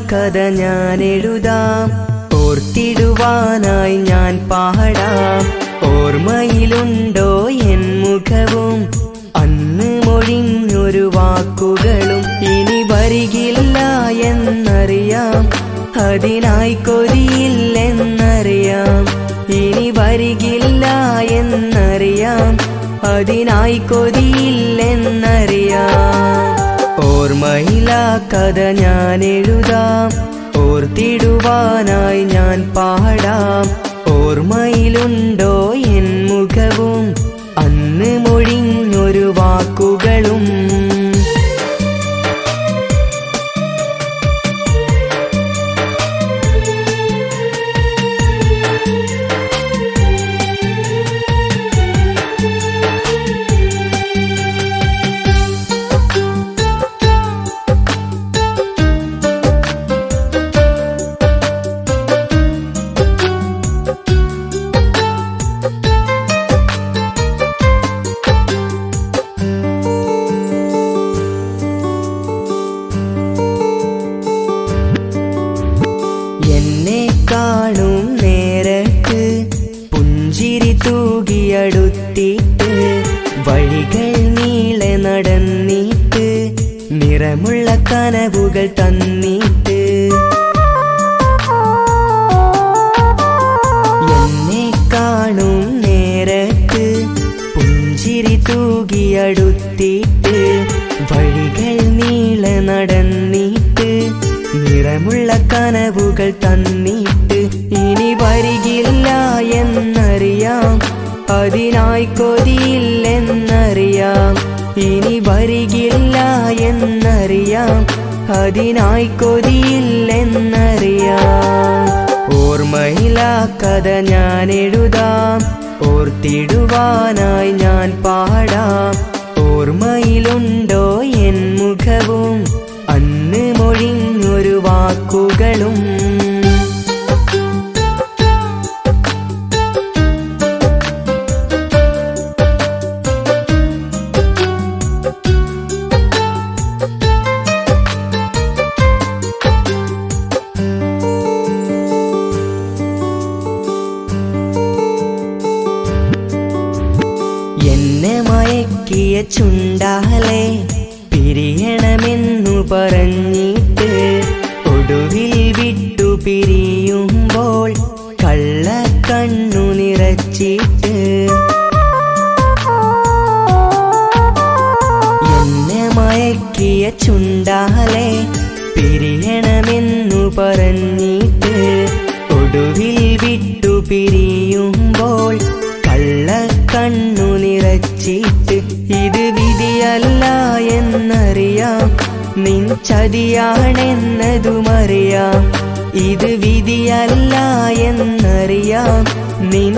കഥ ഞാൻ എഴുതാം ഓർത്തിടുവാനായി ഞാൻ പാടാം ഓർമ്മയിലുണ്ടോ എൻ മുഖവും അന്ന് മൊഴിഞ്ഞൊരു വാക്കുകളും ഇനി വരികില്ല എന്നറിയാം അതിനായി കൊതിയില്ലെന്നറിയാം ഇനി വരികില്ല എന്നറിയാം അതിനായി കൊതിയില്ലെന്നറിയാം ഓർമ്മയില കഥ ഞാൻ എഴുതാം ഓർത്തിടുവാനായി ഞാൻ പാടാം ഓർമ്മയിലുണ്ടോ എൻ മുഖവും അന്ന് മൊഴിഞ്ഞൊരു വാക്കുകളും എന്നെ കാണും നേരത്ത് പുഞ്ചിരി തൂകിയടുത്തിട്ട് വഴികൾ നീളെ നടന്നിട്ട് നിറമുള്ള കനവുകൾ തന്നിട്ട് എന്നെ കാണും നേരത്ത് പുഞ്ചിരി തൂകിയടുത്തിട്ട് വഴികൾ നീളെ നടന്നിട്ട് നിറമുള്ള കനവുകൾ തന്നിട്ട് ഇനി വരികില്ല എന്നറിയാം അതിനായി കൊതിയില്ലെന്നറിയാം ഇനി വരികില്ല എന്നറിയാം അതിനായി കൊതിയില്ലെന്നറിയാം ഓർമ്മയില കഥ ഞാൻ എഴുതാം ഓർത്തിടുവാനായി ഞാൻ പാടാം ഓർമ്മയിലുണ്ടോ എൻ മുഖവും അന്ന് മൊഴിഞ്ഞൊരു വാക്കുകളും എന്നെ മയക്കിയ ചുണ്ടാലെ പിരിയണമെന്നു പറഞ്ഞിട്ട് ഒടുവിൽ വിട്ടു പിരിയുമ്പോൾ കള്ള കണ്ണു നിറച്ചിട്ട് എന്നെ മയക്കിയ ചുണ്ടാലെ പിരിയണമെന്നു പറഞ്ഞിട്ട് ഒടുവിൽ വിട്ടു പിരിയുമ്പോൾ കള്ള കണ്ണു നിറച്ചിട്ട് ഇത് വിധിയല്ല എന്നറിയാം നിൻ ചതിയാണെന്നതുമറിയാം ഇത് വിധിയല്ല എന്നറിയാം നിൻ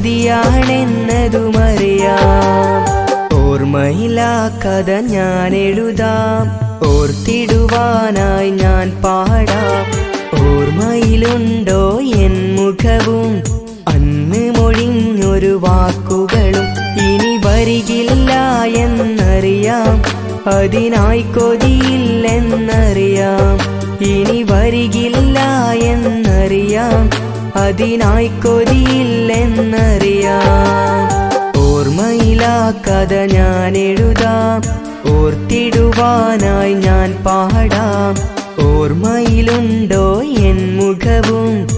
ചതിയാണെന്നതുമറിയാം ഓർമ്മയില കഥ ഞാൻ എഴുതാം ഓർത്തിടുവാനായി ഞാൻ പാടാം ഓർമ്മയിലുണ്ടോ എൻ മുഖവും അന്ന് മൊഴിഞ്ഞൊരു വാക്കുകളും ഇനി വരികില്ല എന്നറിയാം അതിനായി കൊതിയില്ലെന്നറിയാം ഇനി വരികില്ല എന്നറിയാം അതിനായി കൊതിയില്ലെന്നറിയാം ഓർമ്മയില കഥ ഞാൻ എഴുതാം ഓർത്തിടുവാനായി ഞാൻ പാടാം ഓർമ്മയിലുണ്ടോ എൻ മുഖവും